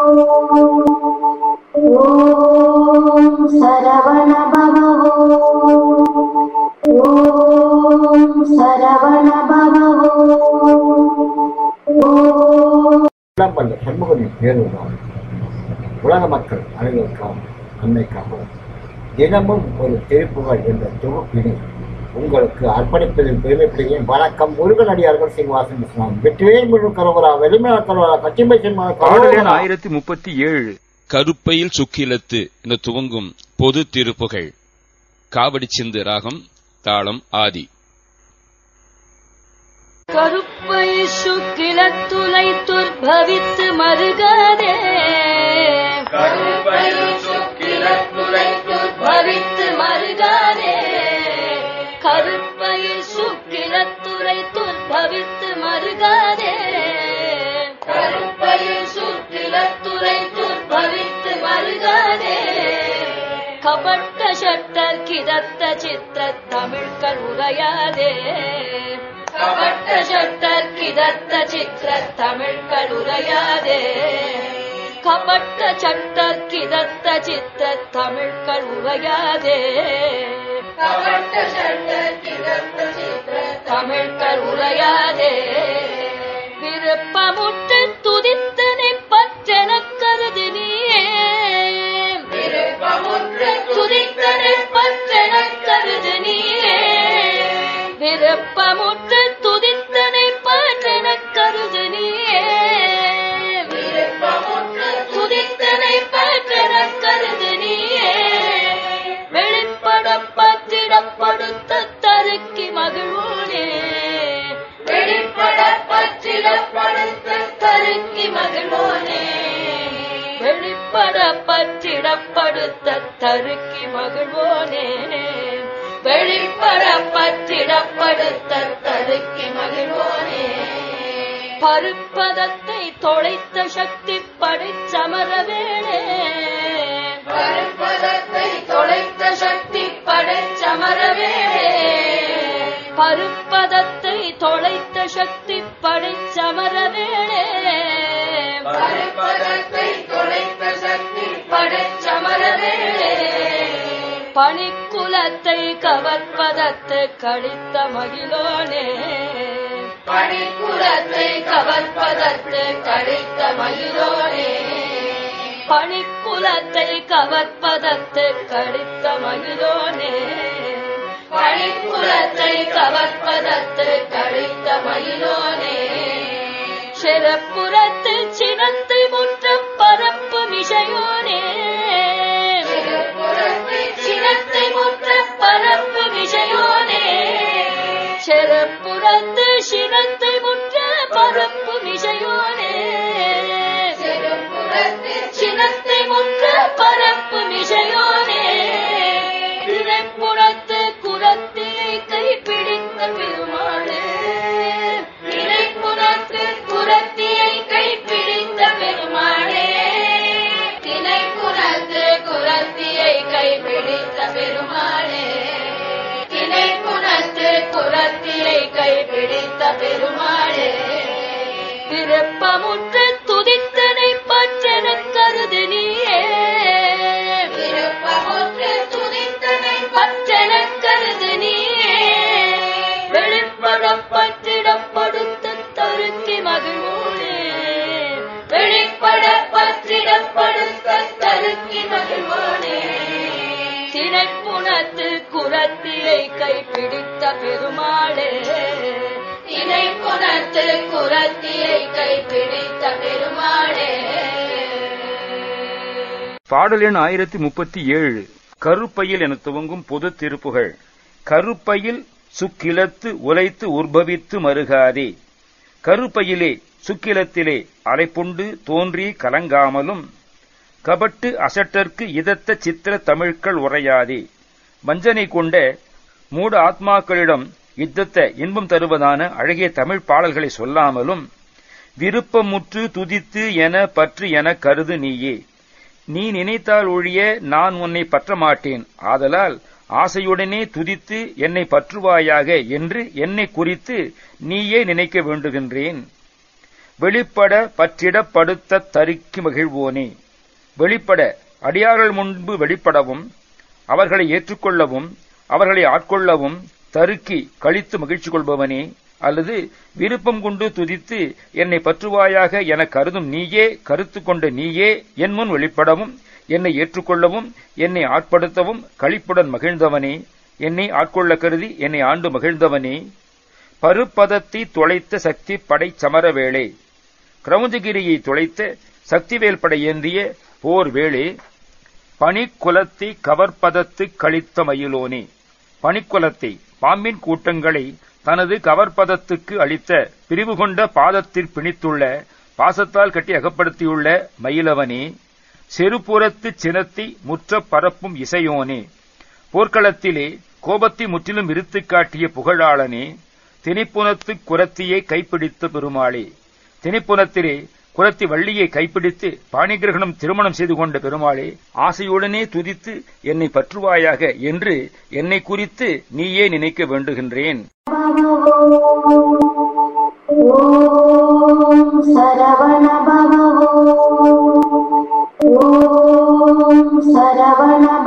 ஓம் சரவண பவோ ஓம் சரவண பவோ ஓம் எல்லாம் பண்ண சண்முகனின் பேருதான் உலக மக்கள் அனைவருக்காகவும் நன்மைக்காகவும் தினமும் ஒரு திருப்புகள் என்ற தொகுப்பினை உங்களுக்கு அர்ப்பணிப்பதில் பெருமைப்படுகிறேன் வணக்கம் முருகன் அடியார்கள் சீனிவாசன் இஸ்லாம் வெற்றிவேல் முழு கரோகரா வெளிமலா கரோகரா கச்சிம்பை பாடல் எண் சின்மா ஆயிரத்தி முப்பத்தி ஏழு கருப்பையில் சுக்கிலத்து என துவங்கும் பொது திருப்புகழ் காவடி சிந்து ராகம் தாளம் ஆதி கருப்பை சுக்கிலத்துளை துர்பவித்து மருகதே கருப்பை சுக்கிலத்துளை துர்பவித்து மருகதே கருப்பை சுக்கிலத்துளை துர்பவித்து மருகதே கருப்பை சுக்கிலத்துளை துர்பவித்து மருகதே கபட்ட ஷட்டர் கிதத்த சித்திர தமிழ்கள் உரையாதே கபட்ட ஷட்டர் கிதத்த சித்திர தமிழ்கள் உரையாதே கபட்ட சட்டர் கிதத்த சித்திர தமிழ்கள் உரையாதே கபட்ட சட்டர் கிதத்த சித்திர தமிழ்கள் உரையாதே விருப்பமுற்று துதித்தனை பற்றென கருதி நீயே விருப்பமுற்று துதித்தனை பற்றென கருது நீயே விருப்பமுற்று துதித்தனை பற்றென கருது நீயே விருப்பமுற்று துதித்தனை பற்றென கருது நீயே வெளிப்பட பற்றிடப்படுத்த தருக்கி மகிழ்வோனே வெளிப்பட பற்றிடப்படுத்த தருக்கி மகிழ்வோனே வெளிப்பட பற்றிடப்படுத்த தருக்கி மகிழ்வோனே வெளிப்பட பற்றிடப்படுத்த தருக்கி மகிழ்வோனே பருப்பதத்தை தொலைத்த சக்தி படைச்சமரவேணே பருப்பதத்தை தொலைத்த சக்தி படைச்சமரவேணே பருப்பதத்தை தொலைத்த சக்தி படைச்சமரவேணே பருப்பதத்தை தொலைத்த சக்தி படைச்சமரவேணே பணிக்குலத்தை கவர்ப்பதத்து கழித்த மகிழோனே பணிக்குலத்தை கவர்ப்பதற்கு கழித்த மகிழோனே பணிக்குலத்தை கவர்ப்பதற்கு கழித்த மகிழோனே பணிக்குலத்தை கவர்ப்பதற்கு கழித்த மகிழோனே சிறப்புறத்து சினத்தை முற்ற பரப்பு மிசையோனே சினத்தை முற்ற பரப்பு மிசையோனே சிறப்புறத்து சினத்தை முற்ற பரப்பு மிசையோனே சினத்தை முற்ற பரப்பு மிசையோனே திரைப்புறத்து குரத்தியை கைப்பிடித்த பெருமாளே திரைப்புறத்து குரத்தியை கைப்பிடித்த பெருமாளே திணைப்புறத்து குரத்தியை கைப்பிடித்த பெருமாளே திணைப்புறத்து குரத்தியை கைப்பிடித்த பெருமாளே விருப்பமுற்று துதித்தனை பற்றென கருது நீயே விருப்பமுற்று துதித்தனை பற்றென கருது நீயே வெளிப்பட பற்றிடப்படுத்த தருக்கி மகிழ்வோனே வெளிப்பட பற்றிடப்படுத்த தருக்கி மகிழ்வோனே திணைப்புணத்து குரத்தியை கைப்பிடித்த பெருமாளே திணைப்புணத்து குரத்தியை கைப்பிடித்த பெருமாளே பாடல் எண் ஆயிரத்தி முப்பத்தி ஏழு கருப்பையில் என துவங்கும் பொது திருப்புகழ் கருப்பையில் சுக்கிலத்து உலைத்து உற்பவித்து மருகாதே கருப்பையிலே சுக்கிலத்திலே அலைப்புண்டு தோன்றி கலங்காமலும் கபட்டு அசட்டற்கு இதத்த சித்திர தமிழ்கள் உரையாதே வஞ்சனை கொண்ட மூட ஆத்மாக்களிடம் யுத்தத்த இன்பம் தருவதான அழகிய தமிழ் பாடல்களை சொல்லாமலும் விருப்பமுற்று துதித்து என பற்று என கருது நீயே நீ நினைத்தால் ஒழிய நான் உன்னை பற்ற மாட்டேன் ஆதலால் ஆசையுடனே துதித்து என்னை பற்றுவாயாக என்று என்னை குறித்து நீயே நினைக்க வேண்டுகின்றேன் வெளிப்பட பற்றிடப்படுத்த தருக்கி மகிழ்வோனே வெளிப்பட அடியார்கள் முன்பு வெளிப்படவும் அவர்களை ஏற்றுக்கொள்ளவும் அவர்களை ஆட்கொள்ளவும் தருக்கி கழித்து மகிழ்ச்சி கொள்பவனே அல்லது விருப்பம் கொண்டு துதித்து என்னை பற்றுவாயாக என கருதும் நீயே கருத்து கொண்ட நீயே என் முன் வெளிப்படவும் என்னை ஏற்றுக்கொள்ளவும் என்னை ஆட்படுத்தவும் களிப்புடன் மகிழ்ந்தவனே என்னை ஆட்கொள்ள கருதி என்னை ஆண்டு மகிழ்ந்தவனே பருப்பதத்தை தொலைத்த சக்தி படை சமரவேளே கிரௌஞ்சகிரியை தொலைத்த சக்திவேல் படை ஏந்திய போர் வேளே பனிக்குலத்தை கவர்பதத்து கழித்த மயிலோனே பனிக்குலத்தை பாம்பின் கூட்டங்களை தனது கவர்பதத்துக்கு அளித்த பிரிவு கொண்ட பாதத்தில் பிணித்துள்ள பாசத்தால் கட்டி அகப்படுத்தியுள்ள மயிலவனே செருப்புறத்து சினத்தை முற்ற பரப்பும் இசையோனே போர்க்களத்திலே கோபத்தை முற்றிலும் இருத்துக் காட்டிய புகழாளனே திணிப்புனத்து குரத்தியை கைப்பிடித்த பெருமாளே திணிப்புனத்திலே குரத்தி வள்ளியை கைப்பிடித்து பாணிகிரகணம் திருமணம் செய்து கொண்ட பெருமாளே ஆசையுடனே துதித்து என்னை பற்றுவாயாக என்று என்னை குறித்து நீயே நினைக்க வேண்டுகின்றேன் ஓம் சரவண பவ ஓம் சரவண